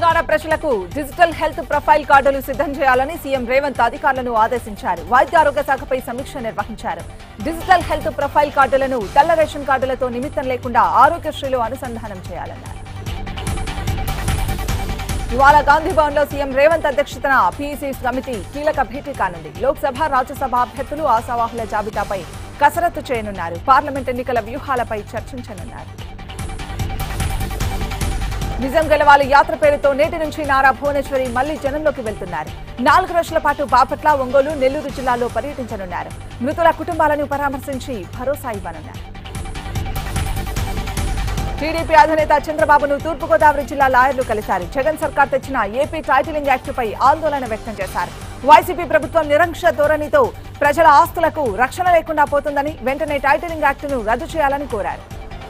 తెలంగాణ ప్రజలకు digital health profile కార్డులు సిద్ధం చేయాలని సీఎం రేవంత్ అధికారులను ఆదేశించారు వైద్య ఆరోగ్య శాఖపై సమీక్ష నిర్వహించారు డిజిటల్ హెల్త్ ప్రొఫైల్ కార్డులను తెల్ల రేషన్ కార్డులతో నిమిత్తం లేకుండా ఆరోగ్యశ్రీలో అనుసంధానం చేయాలన్నారు ఇవాళ గాంధీ భవన్ లో సీఎం రేవంత్ అధ్యక్షతన పీఈసీ సమితి కీలక భేటీ కానుంది లోక్సభ రాజ్యసభ అభ్యర్థులు ఆశావాహుల జాబితాపై కసరత్తు చేయనున్నారు పార్లమెంట్ ఎన్నికల వ్యూహాలపై చర్చించనున్నారు నిజం గెలవాలి యాత్ర పేరుతో నేటి నుంచి నారా భువనేశ్వరి మళ్లీ జనంలోకి వెళ్తున్నారు నాలుగు రోజుల పాటు బాపట్ల ఒంగోలు నెల్లూరు జిల్లాల్లో పర్యటించనున్నారు మృతుల కుటుంబాలను పరామర్శించి భరోసా ఇవ్వనున్నారు టీడీపీ అధినేత చంద్రబాబును తూర్పుగోదావరి జిల్లా లాయర్లు కలిశారు జగన్ సర్కార్ తెచ్చిన ఏపీ టైటిలింగ్ యాక్టుపై ఆందోళన వ్యక్తం చేశారు వైసీపీ ప్రభుత్వం నిరంకుశ ధోరణితో ప్రజల ఆస్తులకు రక్షణ లేకుండా పోతుందని వెంటనే టైటిలింగ్ యాక్టును రద్దు చేయాలని కోరారు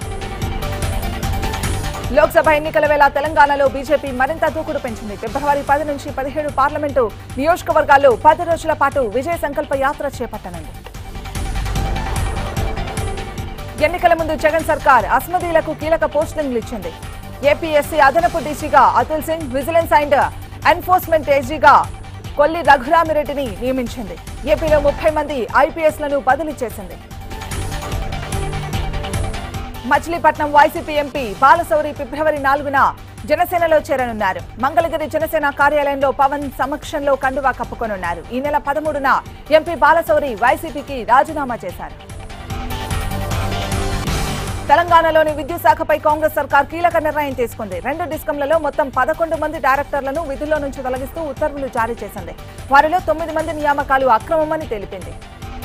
లోక్సభ ఎన్నికల వేళ తెలంగాణలో బీజేపీ మరింత దూకుడు పెంచింది ఫిబ్రవరి పది నుంచి పదిహేడు పార్లమెంటు నియోజకవర్గాల్లో పది రోజుల పాటు విజయ సంకల్ప యాత్ర చేపట్టనుంది ఎన్నికల ముందు జగన్ సర్కార్ అస్మదీలకు కీలక పోస్టింగ్లు ఇచ్చింది ఏపీఎస్సీ అదనపు డీసీగా Atul Singh vigilance and enforcement ఏజీగా కొల్లి రఘురామిరెడ్డిని నియమించింది ఏపీలో ముప్పై మంది ఐపీఎస్లను బదిలీ చేసింది మచిలీపట్నం వైసీపీ ఎంపీ బాలశౌరి ఫిబ్రవరి నాలుగున జనసేనలో చేరనున్నారు మంగళగిరి జనసేన కార్యాలయంలో పవన్ సమక్షంలో కండువా కప్పుకొనున్నారు ఈ నెల పదమూడున ఎంపీ బాలశౌరి వైసీపీకి రాజీనామా చేశారు తెలంగాణలోని విద్యుత్ శాఖపై కాంగ్రెస్ సర్కార్ కీలక నిర్ణయం తీసుకుంది రెండు డిస్కంలలో మొత్తం పదకొండు మంది డైరెక్టర్లను విధుల్లో నుంచి తొలగిస్తూ ఉత్తర్వులు జారీ చేసింది వారిలో తొమ్మిది మంది నియామకాలు అక్రమమని తెలిపింది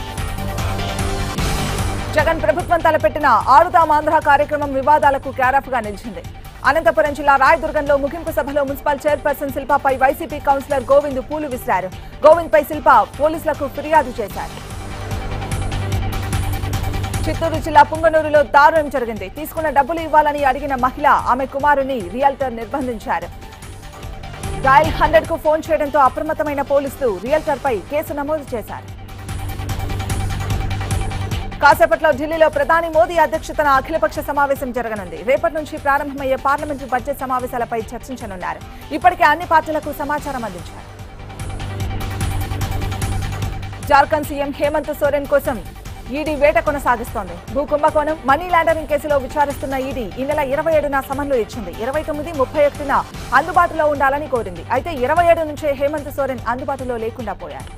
జగన్ ప్రభుత్వం తలపెట్టిన ఆడుతాం ఆంధ్ర కార్యక్రమం వివాదాలకు క్యారఫ్ గా నిలిచింది అనంతపురం జిల్లా రాయదుర్గంలో ముగింపు సభలో మున్సిపల్ చైర్పర్సన్ శిల్పాపై వైసీపీ కౌన్సిలర్ గోవింద్ పూలు విసిరారు గోవింద్ పై శిల్ప పోలీసులకు ఫిర్యాదు చేశారు చిత్తూరు జిల్లా పుంగనూరులో దారుణం జరిగింది తీసుకున్న డబ్బులు ఇవ్వాలని అడిగిన మహిళ ఆమె కుమారుని రియల్టర్ నిర్బంధించారు డయల్ హండ్రెడ్ కు ఫోన్ చేయడంతో అప్రమత్తమైన పోలీసులు రియల్టర్ పై కేసు నమోదు చేశారు కాసేపట్లో ఢిల్లీలో ప్రధాని మోదీ అధ్యక్షతన అఖిలపక్ష సమావేశం జరగనుంది రేపటి నుంచి ప్రారంభమయ్యే పార్లమెంటు బడ్జెట్ సమావేశాలపై చర్చించనున్నారు ఇప్పటికే అన్ని పార్టీలకు సమాచారం అందించారు జార్ఖండ్ సీఎం హేమంత్ సోరెన్ కోసం ఈడీ వేట కొనసాగిస్తోంది భూ కుంభకోణం మనీ లాండరింగ్ కేసులో విచారిస్తున్న ఈడీ ఈ నెల ఇరవై ఏడున సమన్లు ఇచ్చింది ఇరవై తొమ్మిది ముప్పై ఒకటిన అందుబాటులో ఉండాలని కోరింది అయితే ఇరవై ఏడు నుంచే హేమంత్ సోరెన్ అందుబాటులో లేకుండా పోయారు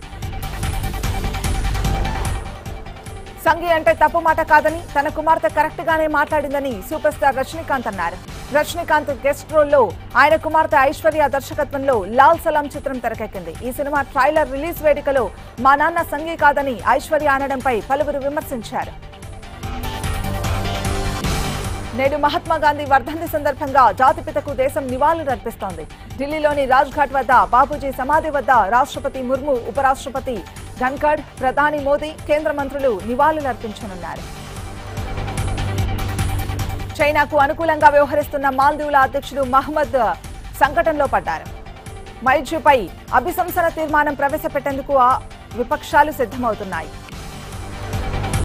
సంఘి అంటే తప్పు మాట కాదని తన కుమార్తె కరెక్ట్ గానే మాట్లాడిందని సూపర్ స్టార్ రజనీకాంత్ అన్నారు రజనీకాంత్ గెస్ట్ రోల్లో ఆయన కుమార్తె ఐశ్వర్య దర్శకత్వంలో లాల్ సలాం చిత్రం తెరకెక్కింది ఈ సినిమా ట్రైలర్ రిలీజ్ వేడుకలో మా నాన్న సంఘి కాదని ఐశ్వర్య అనడంపై పలువురు విమర్శించారు నేడు మహాత్మా గాంధీ వర్ధంతి సందర్భంగా జాతిపితకు దేశం నివాళులర్పిస్తోంది ఢిల్లీలోని రాజ్ఘాట్ వద్ద బాపూజీ సమాధి వద్ద రాష్ట్రపతి ముర్ము ఉపరాష్ట్రపతి ధన్ఖడ్ ప్రధాని మోదీ కేంద్ర మంత్రులు నివాళులర్పించనున్నారు చైనాకు అనుకూలంగా వ్యవహరిస్తున్న మాల్దీవుల అధ్యక్షుడు మహమ్మద్ సంకటంలో పడ్డారు మైజుపై అభిశంసన తీర్మానం ప్రవేశపెట్టేందుకు ఆ విపక్షాలు సిద్ధమవుతున్నాయి